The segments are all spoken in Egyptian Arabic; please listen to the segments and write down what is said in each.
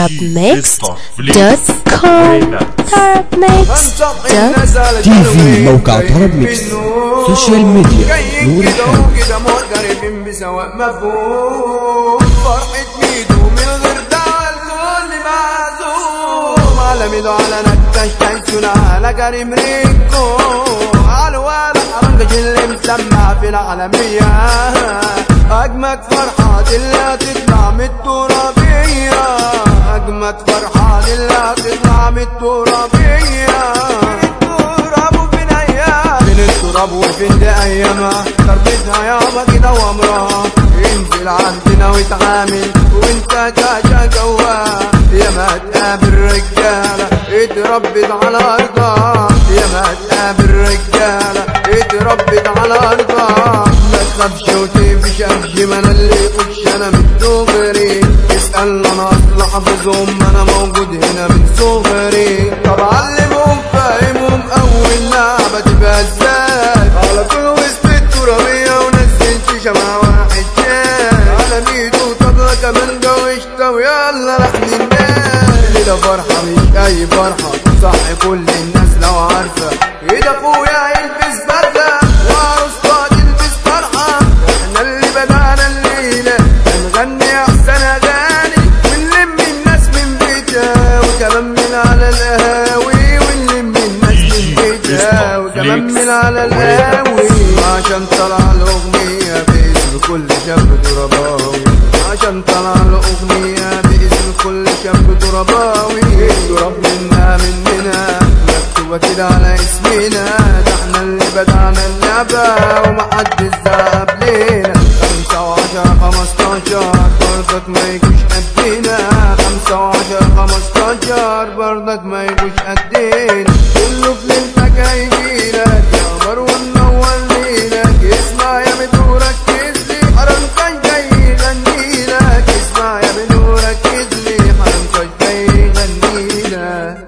darabmix.com darabmix.com تي في موقع طرب ميكس سوشيال ميديا نور كده الحال وكده موت قريبين بسواء مفهوم فرحة ميدو من غير دعوة الكل معزوم على ميدو على نكتش تنسون على كريم ريكو على ولا حرنجة اللي مسمع في العالمية أجمد فرحة اللي هتطلع من الترابية أجمد فرحة اللي هتطلع من الترابية التراب وفين أيام فين التراب وفين دي ايامها تربيتها يابا كده وامرها انزل عندنا واتعامل وانت كاشا جوا يا ما تقابل رجاله اتربت على ارضها يا ما تقابل رجاله اتربت على ارضها ما تخافش وتقفش امشي ما انا اللي اخش انا من صغري اسال انا اصل حافظهم انا موجود هنا من صغري طب علمهم فاهمهم اول لعبه تبقى ازاي على طول وسط الترابيه ونزل شيشه مع واحد شاي على ميدو طبلة كمان جوشته ويلا لحن الناس ده فرحه مش اي فرحه صح كل الناس لو عارفه ايد اخويا يلبس بدله وعروسته تلبس فرحه احنا اللي بدانا الليله هنغني احسن اغاني ونلم الناس من بيتها وكمان من على القهاوي ونلم الناس من بيتها وكمان من على القهاوي عشان طلع الاغنيه باسم كل شاب ترباوي عشان طلع الاغنيه باسم كل شاب ترباوي التراب منا مننا مكتوبه كده على اسمنا ده احنا اللي بدعنا اللعبه ومحدش ذهب لينا خمسة وعشرة خمستاشر برضك ما يجوش قدينا خمسة وعشرة خمستاشر برضك ما يجوش قدينا كله في ليلتك هيجيلك يا قمر ونور ليلك اسمع يا بدو ركز لي حرام كان جاي يغني لك اسمع يا بدو ركز لي حرام كان جاي يغني لك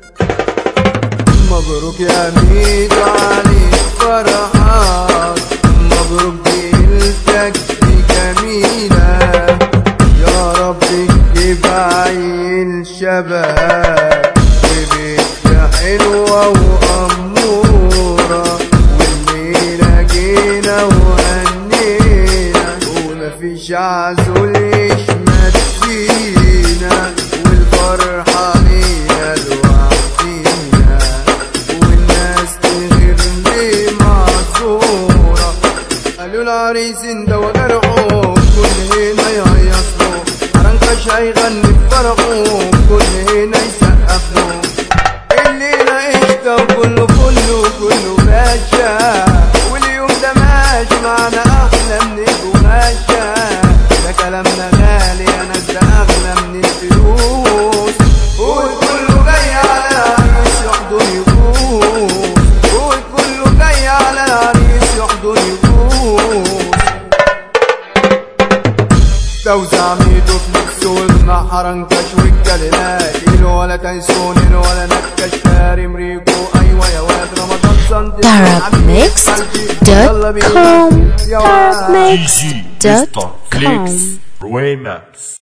مبروك يا ميت عليك فرحات مبروك جيلتك دي جميلة يا رب تجيب عيل شباب وبنت حلوة وأمورة والليلة جينا وهنينا ومفيش عزول يشمت فينا والفرحة لينا لوحدينا والناس تغير لي معذورة قالوا العريس انت وجرحه كل هنا يهيص له حرنكش هيغني بفرحه كل هنا يسقف له الليلة قشطة وكله فل وكله باشا واليوم ده ماشي معنا أحلى من القماشة ده كلامنا غالي يا ناس ده أغلى من الفلوس والكله جاي على العريس يحضن يبوس والكله جاي على العريس يحضن يبوس توزع ميدو في نفسه ومع حرنكش والكلمات إلو ولا تيسون إلو ولا نكش كارم ريكو أيوة يا واد رمضان صندوق darabmix.com darabmix.com Flix Remix